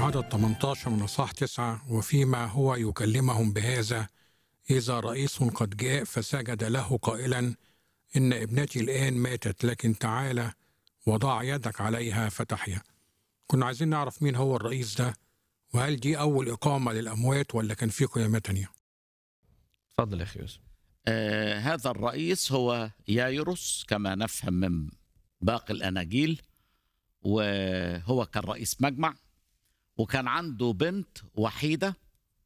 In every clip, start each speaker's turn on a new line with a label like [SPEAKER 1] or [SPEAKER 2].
[SPEAKER 1] عدد 18 من أصحاح 9 وفيما هو يكلمهم بهذا إذا رئيس قد جاء فسجد له قائلا إن ابنتي الآن ماتت لكن تعالى وضع يدك عليها فتحيا كنا عايزين نعرف مين هو الرئيس ده وهل دي أول إقامة للأموات ولا كان في قيامات تانية
[SPEAKER 2] اتفضل يا اخي يوسف
[SPEAKER 3] آه هذا الرئيس هو يايروس كما نفهم من باقي الأناجيل وهو كان رئيس مجمع وكان عنده بنت وحيدة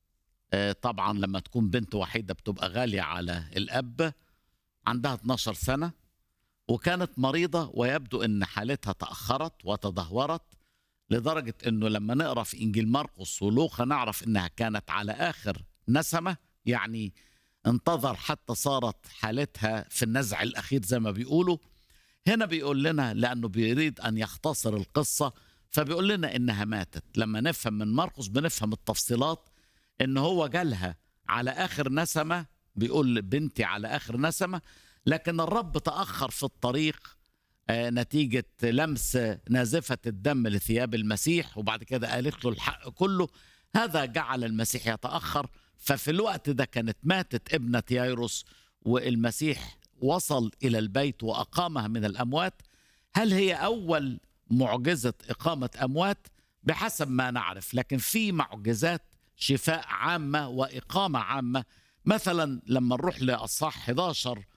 [SPEAKER 3] آه طبعا لما تكون بنت وحيدة بتبقى غالية على الأب عندها 12 سنة وكانت مريضة ويبدو أن حالتها تأخرت وتدهورت لدرجة أنه لما نقرأ في إنجيل مرقس ولوقا نعرف أنها كانت على آخر نسمة يعني انتظر حتى صارت حالتها في النزع الأخير زي ما بيقولوا هنا بيقول لنا لأنه بيريد أن يختصر القصة فبيقول لنا إنها ماتت لما نفهم من مرقس بنفهم التفصيلات إن هو جالها على آخر نسمة بيقول بنتي على آخر نسمة لكن الرب تأخر في الطريق آه، نتيجة لمس نازفة الدم لثياب المسيح وبعد كده قالت له الحق كله هذا جعل المسيح يتأخر ففي الوقت ده كانت ماتت ابنة يايروس والمسيح وصل إلى البيت وأقامها من الأموات هل هي أول معجزة إقامة أموات بحسب ما نعرف لكن في معجزات شفاء عامة وإقامة عامة مثلا لما نروح لأصحاح 11 آه،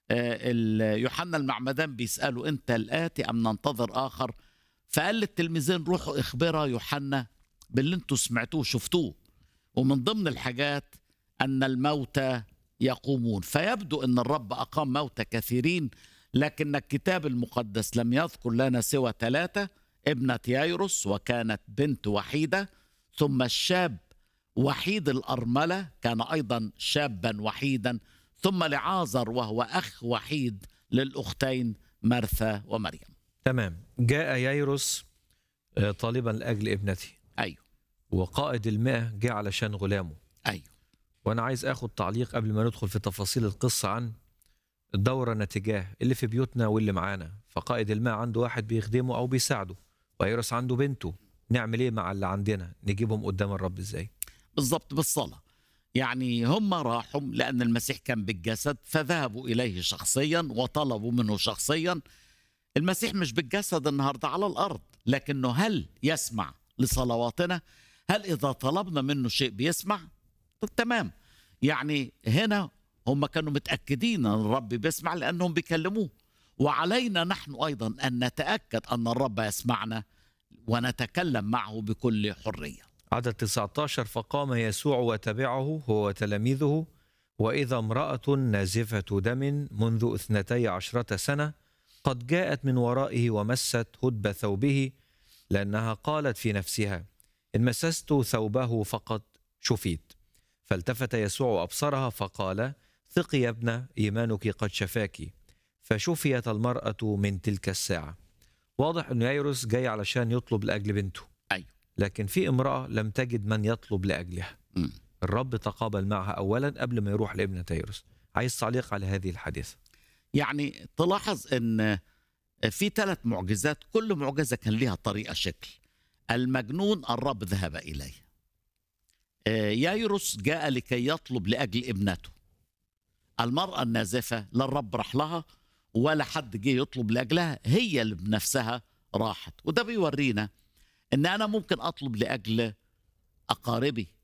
[SPEAKER 3] ال- يوحنا المعمدان بيسأله أنت الآتي أم ننتظر آخر فقال للتلميذين روحوا اخبرا يوحنا باللي انتوا سمعتوه وشفتوه ومن ضمن الحاجات أن الموتى يقومون فيبدو أن الرب أقام موتى كثيرين لكن الكتاب المقدس لم يذكر لنا سوى ثلاثة ابنة يايروس وكانت بنت وحيدة ثم الشاب وحيد الأرملة كان أيضا شابا وحيدا ثم لعازر وهو أخ وحيد للأختين مرثا ومريم
[SPEAKER 2] تمام جاء ييروس آه، طالبا لاجل ابنتي
[SPEAKER 3] أيوه
[SPEAKER 2] وقائد الماء جاء علشان غلامه
[SPEAKER 3] أيوه
[SPEAKER 2] وانا عايز اخد تعليق قبل ما ندخل في تفاصيل القصه عن الدوره نتيجاه اللي في بيوتنا واللي معانا فقائد الماء عنده واحد بيخدمه او بيساعده ويرس عنده بنته نعمل ايه مع اللي عندنا نجيبهم قدام الرب ازاي
[SPEAKER 3] بالضبط بالصلاة يعني هم راحوا لأن المسيح كان بالجسد فذهبوا إليه شخصيا وطلبوا منه شخصيا المسيح مش بالجسد النهاردة على الأرض لكنه هل يسمع لصلواتنا هل إذا طلبنا منه شيء بيسمع طب تمام يعني هنا هم كانوا متأكدين أن الرب بيسمع لأنهم بيكلموه وعلينا نحن أيضا أن نتأكد أن الرب يسمعنا ونتكلم معه بكل حرية
[SPEAKER 2] عدد 19 فقام يسوع وتبعه هو وتلاميذه وإذا امرأة نازفة دم منذ اثنتي عشرة سنة قد جاءت من ورائه ومست هدب ثوبه لأنها قالت في نفسها إن مسست ثوبه فقد شفيت فالتفت يسوع أبصرها فقال ثقي يا ابنة إيمانك قد شفاك فشفيت المرأة من تلك الساعة واضح أن ييروس جاي علشان يطلب لأجل بنته
[SPEAKER 3] أيوه.
[SPEAKER 2] لكن في امرأة لم تجد من يطلب لأجلها
[SPEAKER 3] مم.
[SPEAKER 2] الرب تقابل معها أولا قبل ما يروح لابنة ييروس عايز تعليق على هذه الحادثة
[SPEAKER 3] يعني تلاحظ ان في ثلاث معجزات كل معجزه كان لها طريقه شكل المجنون الرب ذهب اليه آه، يايروس جاء لكي يطلب لاجل ابنته المراه النازفه لا الرب راح لها ولا حد جه يطلب لاجلها هي اللي بنفسها راحت وده بيورينا ان انا ممكن اطلب لاجل اقاربي